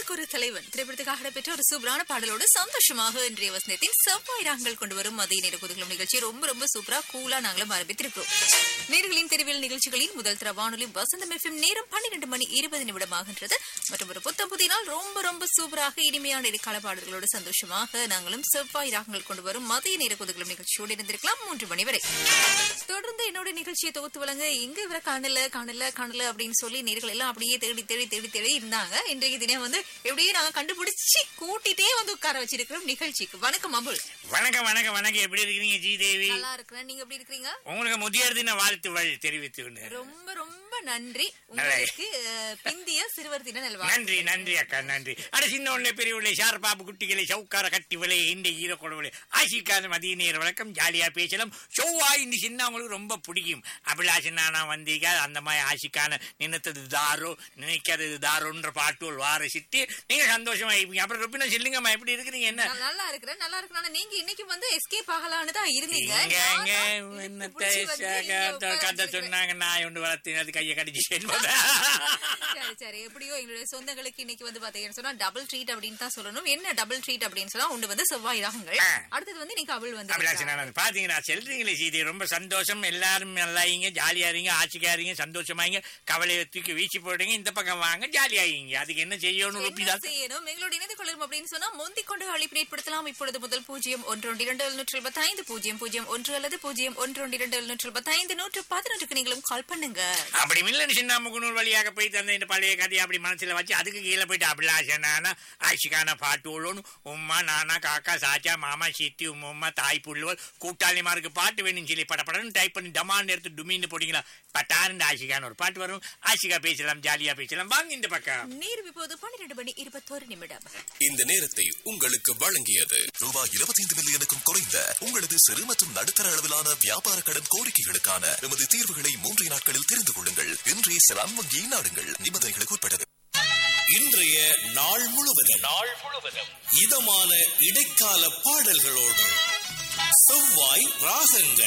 எனக்கு ஒரு தலைவன் திரைப்படத்துக்காக இடம்பெற்ற ஒரு சூப்பரான பாடலோடு சந்தோஷமாக இன்றைய வசனத்தின் செவ்வாய் ராகங்கள் கொண்டு வரும் மதிய நேர குதுகலம் நிகழ்ச்சி ரொம்ப ரொம்ப சூப்பரா கூலா நாங்களும் ஆரம்பித்திருக்கிறோம் நேர்களின் தெருவில் நிகழ்ச்சிகளின் முதல் தர வானொலி வசந்தம் எஃப்எம் நேரம் பன்னிரண்டு மணி இருபது நிமிடமாகின்றது மற்றும் ஒரு புத்தம் புதிய நாள் ரொம்ப ரொம்ப சூப்பராக இனிமையான இடைக்கால பாடல்களோடு சந்தோஷமாக நாங்களும் செவ்வாய் ராகங்கள் கொண்டு வரும் மதிய நேர குதுகலம் நிகழ்ச்சியோடு இருந்திருக்கலாம் மூன்று மணி வரை தொடர்ந்து என்னோட நிகழ்ச்சியை தொகுத்து வழங்க எங்க இவரை காணல காணல காணல அப்படின்னு சொல்லி நேர்கள் எல்லாம் அப்படியே தேடி தேடி தேடி தேடி இருந்தாங்க இன்றைய தினம் வந்து எப்படியே நாங்க கண்டுபிடிச்சு கூட்டிட்டே வந்து உட்கார வச்சிருக்கிறோம் நிகழ்ச்சிக்கு வணக்கம் அபுல் வணக்கம் வணக்கம் வணக்கம் எப்படி இருக்கிறீங்க ஜீதேவி நல்லா இருக்கிறேன் நீங்க எப்படி இருக்கிறீங்க உங்களுக்கு முதியோர் தின வாழ்த்துகள் தெரிவித்து கொண்டு ரொம்ப ரொம்ப நன்றி உங்களுக்கு அஹ், பிந்திய சிறுவர் தின நல்வாழ்வு நன்றி நன்றி அக்கா நன்றி அட சின்ன ஒண்ணு பெரிய உள்ள ஷார் பாபு குட்டிகளை சவுக்கார கட்டி விலை இந்த ஈர கொடுவலை ஆசிக்காத மதிய நேர வழக்கம் ஜாலியா பேசலாம் ஷோவா இந்த சின்ன உங்களுக்கு ரொம்ப பிடிக்கும் அபிலாஷ் நானா வந்தீங்க அந்த மாதிரி ஆசிக்கான நினைத்தது தாரோ நினைக்காதது தாரோன்ற பாட்டுகள் வார சிட்டு நீங்க சந்தோஷமா இருப்பீங்க அப்புறம் ரொப்பினா சொல்லுங்கம்மா எப்படி இருக்கிறீங்க என்ன நான் நல்லா இருக்கிறேன் நல்லா இருக்கிறேன் ஆனா நீங்க இன்னைக்கு வந்து எஸ்கேப் ஆகலான்னு தான் இருந்தீங்க இங்க நான் இங்க தான் என்னத்த பிடிச்சி வந்து இங்க உட்கார கதை வச்சிருக்கிறேன். சொன்னாங்க நாய் ஒன்று வளர்த்து அது கையை கடிச்சு சரி சரி எப்படியோ எங்களுடைய சொந்தங்களுக்கு இன்னைக்கு வந்து பாத்தீங்கன்னு சொன்னா டபுள் ட்ரீட் அப்படின்னு தான் சொல்லணும் என்ன டபுள் ட்ரீட் அப்படின்னு சொன்னா ஒண்ணு வந்து செவ்வாய் ராகங்கள் ஆ. அடுத்தது வந்து இன்னைக்கு அவள் வந்து அபிலாஷ் நான் பாத்தீங்களா செல்றீங்களே சீதி ரொம்ப சந்தோஷம் எல்லாரும் நல்லாயிங்க ஜாலியா இருங்க ஆட்சிக்காரீங்க சந்தோஷமாயிங்க கவலையை தூக்கி வீசி போடுங்க இந்த பக்கம் வாங்க ஜாலியாயிங்க அதுக்கு என்ன செய்யணும் என்ன ருப்பிதான் செய்யணும் எங்களோட இணைந்து கொள்ளணும் அப்படின்னு சொன்னா முந்திக் கொண்டு அழைப்பு ஏற்படுத்தலாம் இப்பொழுது முதல் பூஜ்ஜியம் ஒன்று ஒன்று இரண்டு எழுநூற்று எழுபத்தைந்து பூஜ்ஜியம் பூஜ்ஜியம் ஒன்று அல்லது பூஜ்ஜியம் ஒன்று ஒன்று இரண்டு எழுநூற்று எழுபத்தைந்து நூற்று பதினொன்றுக்கு நீங்களும் கால் பண்ணுங்க அப்படி மில்லன் சின்ன முகநூல் வழியாக போய் தந்த இந்த பழைய கதையை அப்படி மனசுல வச்சு அதுக்கு கீழே போயிட்டு அபிலாஷனானா ஆட்சிக்கான பாட்டு உள்ளோன்னு உம்மா நானா காக்கா சாச்சா மாமா சித்தி உம்மா தாய் புள்ளுவல் கூட்டாளிமாருக்கு பாட்டு வேணும் சொல்லி படப்படன்னு டைப் பண்ணி டமான்னு எடுத்து டுமின்னு போட்டீங்களா பட்டாருன்னு ஆஷிகான ஒரு பாட்டு வரும் ஆஷிகா பேசலாம் ஜாலியா பேசலாம் வாங்க இந்த பக்கம் நேரம் இப்போது பன்னிரண்டு மணி இருபத்தோரு நிமிடம் இந்த நேரத்தை உங்களுக்கு வழங்கியது ரூபாய் 25 மில்லியனுக்கும் குறைந்த உங்களது சிறு மற்றும் நடுத்தர அளவிலான வியாபார கடன் கோரிக்கைகளுக்கான எமது தீர்வுகளை மூன்று நாட்களில் தெரிந்து கொள்ளுங்கள் இன்றே செலாம் வங்கியை நாடுங்கள் நிபந்தனைகளுக்கு உட்பட்டது இன்றைய நாள் முழுவதும் நாள் முழுவதும் இதமான இடைக்கால பாடல்களோடு செவ்வாய் ராகங்கள்